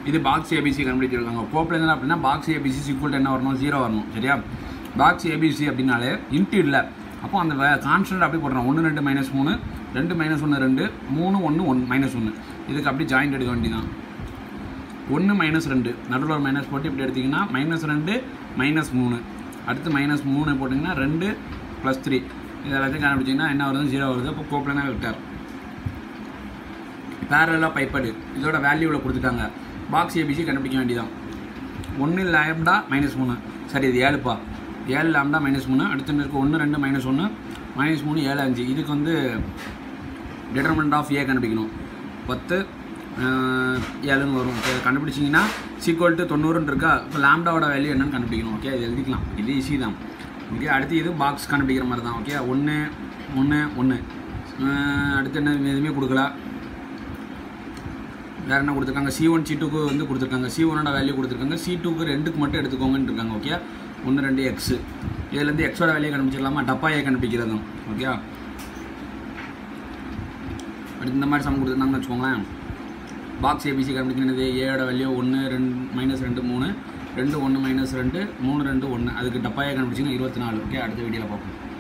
இது box ABC கண்டுபிடிச்சிருக்காங்க கோப்பில் என்ன அப்படின்னா பாக்ஸ் ஏபிசி ஈக்குவல் என்ன வரணும் ஜீரோ வரணும் சரியா பாக்ஸ் ஏபிசி அப்படின்னாலே இன்ட்டு இல்லை அப்போ அந்த கான்ஸ்டன்ட் அப்படி போடுறோம் ஒன்று ரெண்டு மைனஸ் மூணு ரெண்டு மைனஸ் ஒன்று ரெண்டு மூணு ஒன்று ஒன் மைனஸ் ஒன்று இதுக்கு அப்படி ஜாயிண்ட் எடுக்க வேண்டியதான் ஒன்று மைனஸ் ரெண்டு நடுவில் ஒரு மைனஸ் போட்டு இப்படி எடுத்திங்கன்னா மைனஸ் ரெண்டு மைனஸ் மூணு அடுத்து மைனஸ் மூணு போட்டிங்கன்னா ரெண்டு ப்ளஸ் த்ரீ இது எல்லாத்தையும் கண்டுபிடிச்சிங்கன்னா என்ன வருது ஜீரோ வருது அப்போ கோப்பில் வெக்டார் பேரலாக பைப்படு இதோட வேல்யூவில் கொடுத்துட்டாங்க பாக்ஸ் ஏபிசி கண்டுபிடிக்க வேண்டியதான் ஒன்று லேம்டா மைனஸ் மூணு சரி இது ஏழுப்பா ஏழு லேம்டா மைனஸ் மூணு அடுத்து இருக்கு ஒன்று ரெண்டு மைனஸ் ஒன்று மைனஸ் மூணு ஏழு அஞ்சு இதுக்கு வந்து டிட்டர்மெண்ட் ஆஃப் ஏ கண்டுபிடிக்கணும் பத்து ஆஹ், ஏழுன்னு வரும் ஓகே கண்டுபிடிச்சிங்கன்னா சீக்வல் டு தொண்ணூறுன்னு இருக்கா இப்போ லேம்டாவோட வேல்யூ என்னன்னு கண்டுபிடிக்கணும் ஓகே இது எழுதிக்கலாம் இது ஈஸி தான் ஓகே அடுத்து இது பாக்ஸ் கண்டுபிடிக்கிற மாதிரி தான் ஓகே ஒன்று ஒன்று ஒன்று அடுத்து என்ன எதுவுமே கொடுக்கல வேற என்ன கொடுத்துருக்காங்க சி ஒன் சி டூக்கு வந்து கொடுத்துருக்காங்க சி ஒனோட வேல்யூ கொடுத்துருக்காங்க சி டூக்கு ரெண்டுக்கு மட்டும் எடுத்துக்கோங்கன்னு இருக்காங்க ஓகே ஒன்று ரெண்டு எக்ஸு இதுலேருந்து எக்ஸோட வேல்யூ கண்டுபிடிச்சிடலாமா டப்பா ஏ கண்டுபிடிக்கிறதும் ஓகே அடுத்து இந்த மாதிரி சம் கொடுத்துருந்தாங்கன்னு வச்சுக்கோங்களேன் பாக்ஸ் ஏபிசி கண்டுபிடிக்கிறது ஏயோட வேல்யூ ஒன்று ரெண்டு மைனஸ் ரெண்டு மூணு ரெண்டு ஒன்று மைனஸ் ரெண்டு மூணு ரெண்டு ஒன்று அதுக்கு டப்பாயை கண்டுபிடிச்சிங்கன்னா இருபத்தி நாலு ஓகே அடுத்த வீடியோவில் பார்ப்போம்